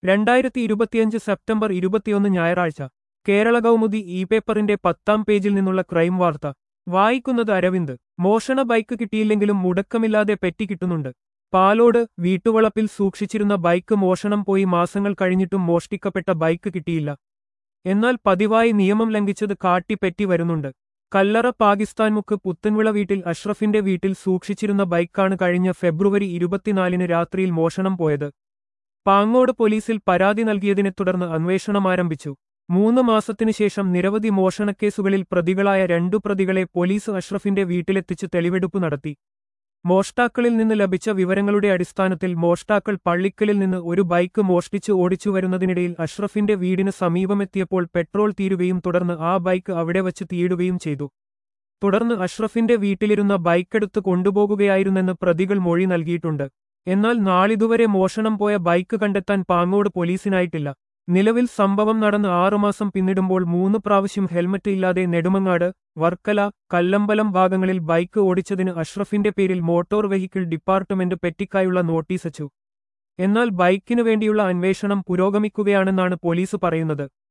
രണ്ടായിരത്തി ഇരുപത്തിയഞ്ച് സെപ്റ്റംബർ ഇരുപത്തിയൊന്ന് ഞായറാഴ്ച കേരള കൗമുദി ഇ പേപ്പറിന്റെ പത്താം പേജിൽ നിന്നുള്ള ക്രൈം വാർത്ത വായിക്കുന്നത് അരവിന്ദ് മോഷണ ബൈക്ക് കിട്ടിയില്ലെങ്കിലും മുടക്കമില്ലാതെ പെറ്റി കിട്ടുന്നുണ്ട് പാലോട് വീട്ടുവളപ്പിൽ സൂക്ഷിച്ചിരുന്ന ബൈക്ക് മോഷണം പോയി മാസങ്ങൾ കഴിഞ്ഞിട്ടും മോഷ്ടിക്കപ്പെട്ട ബൈക്ക് കിട്ടിയില്ല എന്നാൽ പതിവായി നിയമം ലംഘിച്ചത് കാട്ടിപ്പെറ്റി വരുന്നുണ്ട് കല്ലറ പാകിസ്ഥാൻ മുക്ക് പുത്തൻവിള വീട്ടിൽ അഷ്റഫിന്റെ വീട്ടിൽ സൂക്ഷിച്ചിരുന്ന ബൈക്കാണ് കഴിഞ്ഞ ഫെബ്രുവരി ഇരുപത്തിനാലിന് രാത്രിയിൽ മോഷണം പോയത് പാങ്ങോട് പോലീസിൽ പരാതി നൽകിയതിനെ തുടർന്ന് അന്വേഷണം ആരംഭിച്ചു മൂന്ന് മാസത്തിനു ശേഷം നിരവധി മോഷണക്കേസുകളിൽ പ്രതികളായ രണ്ടു പ്രതികളെ പോലീസ് അഷ്റഫിന്റെ വീട്ടിലെത്തിച്ച് തെളിവെടുപ്പ് നടത്തി മോഷ്ടാക്കളിൽ നിന്ന് ലഭിച്ച വിവരങ്ങളുടെ അടിസ്ഥാനത്തിൽ മോഷ്ടാക്കൾ പള്ളിക്കലിൽ നിന്ന് ഒരു ബൈക്ക് മോഷ്ടിച്ച് ഓടിച്ചു വരുന്നതിനിടയിൽ അഷ്റഫിന്റെ വീടിന് സമീപമെത്തിയപ്പോൾ പെട്രോൾ തീരുകയും തുടർന്ന് ആ ബൈക്ക് അവിടെ വച്ച് തീയിടുകയും ചെയ്തു തുടർന്ന് അഷ്റഫിന്റെ വീട്ടിലിരുന്ന ബൈക്കെടുത്ത് കൊണ്ടുപോകുകയായിരുന്നെന്ന് പ്രതികൾ മൊഴി നൽകിയിട്ടുണ്ട് എന്നാൽ നാളിതുവരെ മോഷണം പോയ ബൈക്ക് കണ്ടെത്താൻ പാങ്ങോട് പോലീസിനായിട്ടില്ല നിലവിൽ സംഭവം നടന്ന് ആറുമാസം പിന്നിടുമ്പോൾ മൂന്ന് പ്രാവശ്യം ഹെൽമറ്റ് ഇല്ലാതെ നെടുമങ്ങാട് വർക്കല കല്ലമ്പലം ഭാഗങ്ങളിൽ ബൈക്ക് ഓടിച്ചതിന് അഷ്റഫിന്റെ പേരിൽ മോട്ടോർ വെഹിക്കിൾ ഡിപ്പാർട്ട്മെന്റ് പെറ്റിക്കായുള്ള നോട്ടീസച്ചു എന്നാൽ ബൈക്കിനു വേണ്ടിയുള്ള അന്വേഷണം പുരോഗമിക്കുകയാണെന്നാണ് പോലീസ് പറയുന്നത്